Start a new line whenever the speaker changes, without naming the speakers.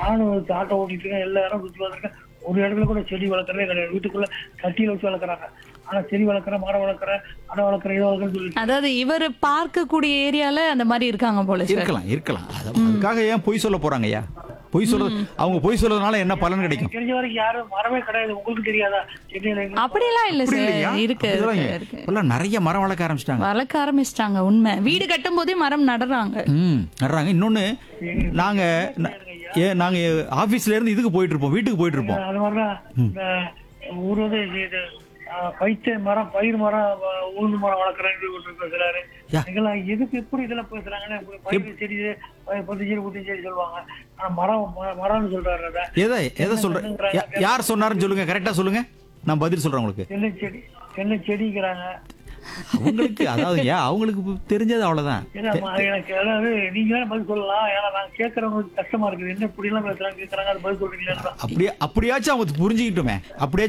நானும் ஒரு ஆட்டோ ஓட்டிட்டு இருக்கேன் எல்லா இடம் சுற்றி வந்திருக்கேன் ஒரு இடத்துல கூட செடி வளர்க்கறதே கிடையாது வீட்டுக்குள்ள சட்டியில வச்சு வளர்க்குறாங்க ஆனா செடி வளர்க்குறேன் மரம் வளர்க்குறேன் அடை வளர்க்குறேன் இதை வளர்க்குறேன்னு சொல்லி
அதாவது இவர் பார்க்கக்கூடிய ஏரியால அந்த மாதிரி இருக்காங்க போல சார்
இருக்கலாம் இருக்கலாம் அது- அதுக்காக ஏன் பொய் சொல்ல போறாங்க ஐயா பொய் சொல்றது அவங்க பொய் சொல்றதுனால என்ன பலன் கிடைக்கும்
தெரிஞ்ச வரைக்கும் யாரும் மரமே கிடையாது உங்களுக்கு தெரியாதா சென்னையில எங்க
அப்படியெல்லாம் இல்ல
அப்படி
சார்
இல்லையா?
இருக்கு
அப்படிலாம்
இருக்கு,
இல்ல.
இருக்கு
இப்பெல்லாம் நிறைய மரம் வளர்க்க ஆரம்பிச்சிட்டாங்க
வளர்க்க ஆரம்பிச்சிட்டாங்க உண்மை வீடு கட்டும் போதே மரம் நடுறாங்க
ம் நடுறாங்க இன்னொன்னு நாங்க ந- ஏ நாங்க ஆபீஸ்ல இருந்து இதுக்கு போயிட்டு இருப்போம் வீட்டுக்கு போயிட்டு இருப்போம்
அது மாதிரிதான் இந்த ஊர் வந்து இது இது, ஆஹ், பைத்த மரம் பயிர் மரம் வ- உளுந்து மரம் வளர்க்குறேன்னு ஒருத்தர் பேசுறாரு
யா.
இதெல்லாம் எதுக்கு எப்படி இதெல்லாம் பேசுறாங்கன்னு இப்படி பயிர் செடி ப- பத்து செடி பத்து செடி சொல்லுவாங்க ஆனா மரம் ம- மரம்னு சொல்றாரு அதை
எதை எதை சொல்ற யா- யார் சொன்னாருன்னு சொல்லுங்க கரெக்டா சொல்லுங்க நான் பதில் சொல்றேன் உங்களுக்கு
தென்னை செடி தென்னை செடிங்கிறாங்க
அவங்களுக்கு அதாவது ஏன் அவங்களுக்கு தெரிஞ்சது அவ்வளவுதான்
ஏன்னா ம- எனக்கு அதாவது நீங்க வேணா பதில் சொல்லலாம் ஏன்னா நான் கேட்கறவங்களுக்கு கஷ்டமா இருக்குது என்ன இப்படி எல்லாம் பேசுறாங்க கேட்கறாங்க அது பதில் சொல்றீங்களா
அப்படியே அப்படியாச்சும் அவங்க புரிஞ்சுக்கிட்டுமே அப்படியே